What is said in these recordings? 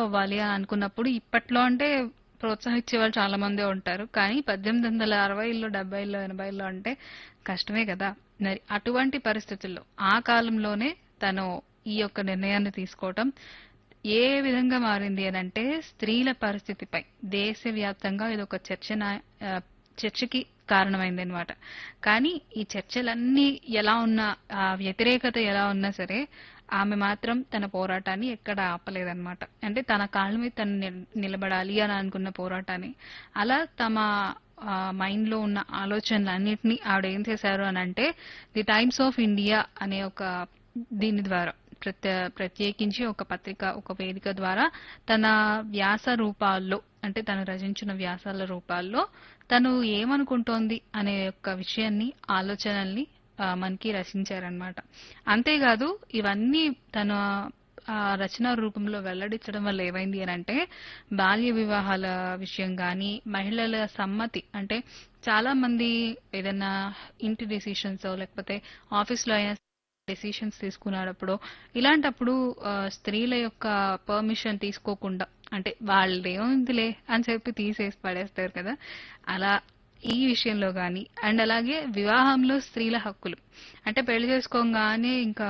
అవ్వాలి అని అనుకున్నప్పుడు ఇప్పట్లో అంటే ప్రోత్సహించే వాళ్ళు చాలా మందే ఉంటారు కానీ పద్దెనిమిది వందల అరవైలో డెబ్బైలో ఎనభైలో అంటే కష్టమే కదా మరి అటువంటి పరిస్థితుల్లో ఆ కాలంలోనే తను ఈ యొక్క నిర్ణయాన్ని తీసుకోవటం ఏ విధంగా మారింది అని అంటే స్త్రీల పరిస్థితిపై దేశవ్యాప్తంగా ఇది ఒక చర్చ చర్చకి కారణమైంది అనమాట కానీ ఈ చర్చలన్నీ ఎలా ఉన్నా ఆ వ్యతిరేకత ఎలా ఉన్నా సరే ఆమె మాత్రం తన పోరాటాన్ని ఎక్కడ ఆపలేదన్నమాట అంటే తన కాళ్ళ మీద తను నిల్- నిలబడాలి అని అనుకున్న పోరాటాన్ని అలా తమ మైండ్ లో ఉన్న ఆలోచనలన్నింటినీ ఆవిడ ఏం చేశారు అని అంటే ది టైమ్స్ ఆఫ్ ఇండియా అనే ఒక దీని ద్వారా ప్రత్య ప్రత్యేకించి ఒక పత్రిక ఒక వేదిక ద్వారా తన వ్యాస రూపాల్లో అంటే తను రచించిన వ్యాసాల రూపాల్లో తను ఏమనుకుంటోంది అనే యొక్క విషయాన్ని ఆలోచనల్ని ఆ, మనకి రచించారనమాట అంతేకాదు ఇవన్నీ తన ఆ రచన రూపంలో వెల్లడించడం వల్ల ఏమైంది అని అంటే బాల్య వివాహాల విషయం కానీ మహిళల సమ్మతి అంటే చాలా మంది ఏదైనా ఇంటి డెసిషన్స్ లేకపోతే ఆఫీస్లో అయినా డెసిషన్స్ తీసుకున్నప్పుడు ఇలాంటప్పుడు ఆ, స్త్రీల యొక్క పర్మిషన్ తీసుకోకుండా అంటే వాళ్ళేముందిలే అని చెప్పి తీసేసి పడేస్తారు కదా అలా ఈ విషయంలో గాని అండ్ అలాగే వివాహంలో స్త్రీల హక్కులు అంటే పెళ్లి చేసుకోగానే ఇంకా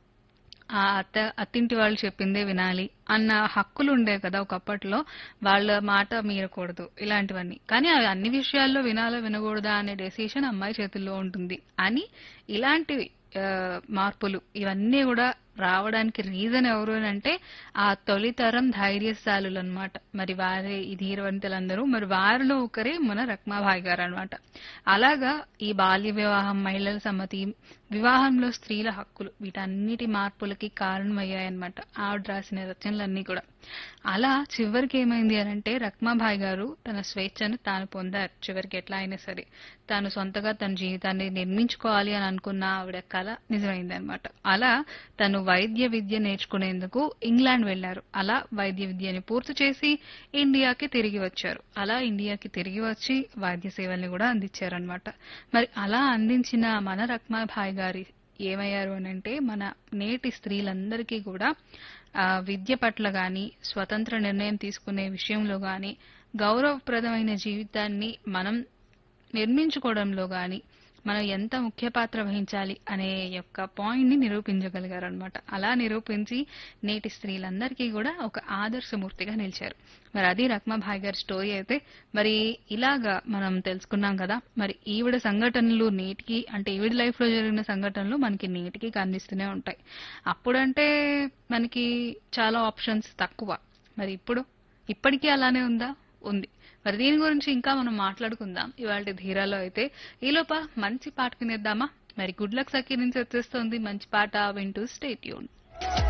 ఆ అత్త అత్తింటి వాళ్ళు చెప్పిందే వినాలి అన్న హక్కులు ఉండేవి కదా ఒకప్పట్లో వాళ్ళ మాట మీరకూడదు ఇలాంటివన్నీ కానీ అవి అన్ని విషయాల్లో వినాలా వినకూడదా అనే డెసిషన్ అమ్మాయి చేతుల్లో ఉంటుంది అని ఇలాంటివి ఆ, మార్పులు ఇవన్నీ కూడా రావడానికి రీజన్ ఎవరు అని అంటే ఆ తొలితరం ధైర్యశాలులు అనమాట మరి వారే ఈ ధీరవంతులందరూ మరి వారిలో ఒకరే మన రక్మాభాయ్ గారు అనమాట అలాగా ఈ బాల్య వివాహం మహిళల సమ్మతి వివాహంలో స్త్రీల హక్కులు వీటన్నిటి మార్పులకి కారణమయ్యాయన్నమాట ఆవిడ రాసిన రచనలన్నీ కూడా అలా చివరికి ఏమైంది అని అంటే రక్మాభాయ్ గారు తన స్వేచ్ఛను తాను పొందారు చివరికి ఎట్లా అయినా సరే తాను సొంతగా తన జీవితాన్ని నిర్మించుకోవాలి అని అనుకున్న ఆవిడ కళ నిజమైంది అనమాట అలా తను వైద్య విద్య నేర్చుకునేందుకు ఇంగ్లాండ్ వెళ్లారు అలా వైద్య విద్యని పూర్తి చేసి ఇండియాకి తిరిగి వచ్చారు అలా ఇండియాకి తిరిగి వచ్చి వైద్య సేవల్ని కూడా అందించారనమాట మరి అలా అందించిన మన రక్మాభాయ్ గారి ఏమయ్యారు అని అంటే మన నేటి స్త్రీలందరికీ కూడా ఆ, విద్య పట్ల గాని స్వతంత్ర నిర్ణయం తీసుకునే విషయంలో గాని గౌరవప్రదమైన జీవితాన్ని మనం నిర్మించుకోవడంలో గాని మనం ఎంత ముఖ్య పాత్ర వహించాలి అనే యొక్క పాయింట్ ని నిరూపించగలిగారు అనమాట అలా నిరూపించి నేటి స్త్రీలందరికీ కూడా ఒక ఆదర్శమూర్తిగా నిలిచారు మరి అది రక్మాభాయ్ గారి స్టోరీ అయితే మరి ఇలాగా మనం తెలుసుకున్నాం కదా మరి ఈవిడ సంఘటనలు నేటికి అంటే ఈవిడ లైఫ్ లో జరిగిన సంఘటనలు మనకి నేటికి కనిపిస్తూనే ఉంటాయి అప్పుడంటే మనకి చాలా ఆప్షన్స్ తక్కువ మరి ఇప్పుడు ఇప్పటికీ అలానే ఉందా ఉంది మరి దీని గురించి ఇంకా మనం మాట్లాడుకుందాం ఇవాళ ధీరాలో అయితే ఈలోప మంచి పాట వినేద్దామా మరి గుడ్ లక్ సఖీ నుంచి వచ్చేస్తుంది మంచి పాట వింటూ స్టేట్ యూన్